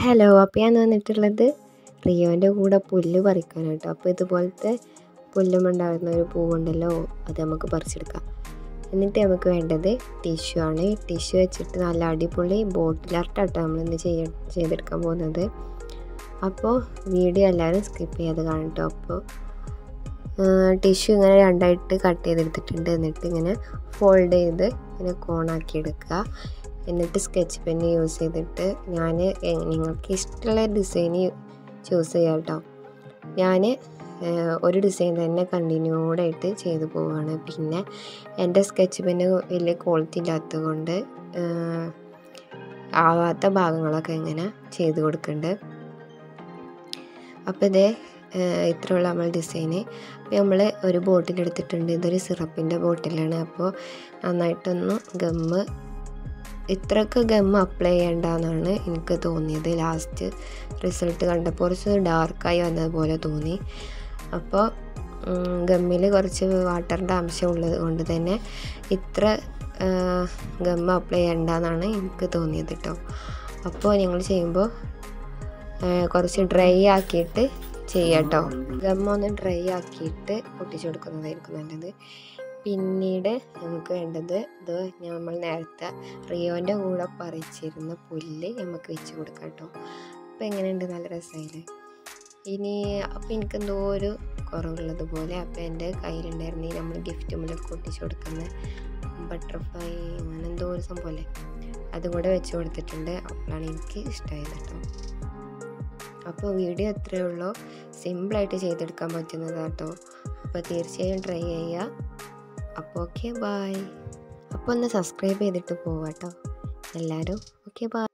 hello അപ്പോൾ ഞാൻ വന്നിട്ടുള്ളത് റിയോൻ്റെ കൂടെ പുല്ല് പറിക്കാനാട്ടോ അപ്പോൾ ഇതുപോലത്തെ പുല്ലുമുണ്ടാകുന്ന ഒരു പൂവുണ്ടല്ലോ അത് നമുക്ക് പറിച്ചെടുക്കാം എന്നിട്ട് നമുക്ക് വേണ്ടത് ടിഷ്യൂ ആണ് ടിഷ്യൂ വെച്ചിട്ട് നല്ല അടിപൊളി ബോട്ടിലാർട്ടാട്ടോ നമ്മൾ ഇന്ന് ചെയ്യ ചെയ്തെടുക്കാൻ പോകുന്നത് അപ്പോൾ വീഡിയോ എല്ലാവരും സ്കിപ്പ് ചെയ്യാതെ കാണട്ടോ അപ്പോൾ ടിഷ്യൂ ഇങ്ങനെ രണ്ടായിട്ട് കട്ട് ചെയ്തെടുത്തിട്ടുണ്ട് എന്നിട്ട് ഇങ്ങനെ ഫോൾഡ് ചെയ്ത് ഇങ്ങനെ കോണാക്കി എടുക്കുക എന്നിട്ട് സ്കെച്ച് പെന്ന് യൂസ് ചെയ്തിട്ട് ഞാൻ നിങ്ങൾക്ക് ഇഷ്ടമുള്ള ഡിസൈൻ ചൂസ് ചെയ്യാം കേട്ടോ ഞാൻ ഒരു ഡിസൈൻ തന്നെ കണ്ടിന്യൂഡ് ആയിട്ട് ചെയ്തു പോവുകയാണ് പിന്നെ എൻ്റെ സ്കെച്ച് പെന്ന് വലിയ ക്വാളിറ്റി ഇല്ലാത്തത് കൊണ്ട് ആവാത്ത ഭാഗങ്ങളൊക്കെ ഇങ്ങനെ ചെയ്ത് കൊടുക്കുന്നുണ്ട് അപ്പോൾ ഇതേ ഇത്രയുള്ള നമ്മൾ ഡിസൈന് അപ്പോൾ നമ്മൾ ഒരു ബോട്ടിൽ എടുത്തിട്ടുണ്ട് ഇതൊരു സിറപ്പിൻ്റെ ബോട്ടിലാണ് അപ്പോൾ നന്നായിട്ടൊന്ന് ഗമ്മ് ഇത്രയൊക്കെ ഗം അപ്ലൈ ചെയ്യേണ്ടെന്നാണ് എനിക്ക് തോന്നിയത് ലാസ്റ്റ് റിസൾട്ട് കണ്ടപ്പോൾ കുറച്ച് ഡാർക്കായി വന്നതുപോലെ തോന്നി അപ്പോൾ ഗമ്മിൽ കുറച്ച് വാട്ടറിൻ്റെ അംശം ഉള്ളത് കൊണ്ട് തന്നെ ഇത്ര ഗം അപ്ലൈ ചെയ്യേണ്ടെന്നാണ് എനിക്ക് തോന്നിയത് കേട്ടോ അപ്പോൾ ഞങ്ങൾ ചെയ്യുമ്പോൾ കുറച്ച് ഡ്രൈ ആക്കിയിട്ട് ചെയ്യാം കേട്ടോ ഗമ്മൊന്ന് ഡ്രൈ ആക്കിയിട്ട് ഒട്ടിച്ചു കൊടുക്കുന്നതായിരിക്കും നല്ലത് പിന്നീട് നമുക്ക് വേണ്ടത് ഇത് നമ്മൾ നേരത്തെ റിയോൻ്റെ കൂടെ പറിച്ചിരുന്ന പുല്ല് നമുക്ക് വെച്ച് കൊടുക്കാം കേട്ടോ അപ്പോൾ എങ്ങനെയുണ്ട് നല്ല രസമായില്ലേ ഇനി അപ്പോൾ എനിക്കെന്തോ ഒരു കുറവുള്ളതുപോലെ അപ്പോൾ എൻ്റെ കയ്യിലുണ്ടായിരുന്ന നമ്മൾ ഗിഫ്റ്റ് മുല്ലൊക്കെ ഒട്ടിച്ച് കൊടുക്കുന്ന ബട്ടർഫ്ലൈ അങ്ങനെ എന്തോ ഒരു സംഭവമല്ലേ അതും കൂടെ വെച്ച് കൊടുത്തിട്ടുണ്ട് അപ്പോഴാണ് എനിക്ക് ഇഷ്ടമായത് കേട്ടോ അപ്പോൾ വീഡിയോ എത്രയേ ഉള്ളൂ സിമ്പിളായിട്ട് ചെയ്തെടുക്കാൻ പറ്റുന്നതാണ് കേട്ടോ അപ്പോൾ തീർച്ചയായും ട്രൈ ചെയ്യുക അപ്പോൾ ഓക്കെ ബായ് അപ്പോൾ ഒന്ന് സബ്സ്ക്രൈബ് ചെയ്തിട്ട് പോവാട്ടോ എല്ലാവരും ഓക്കെ ബായ്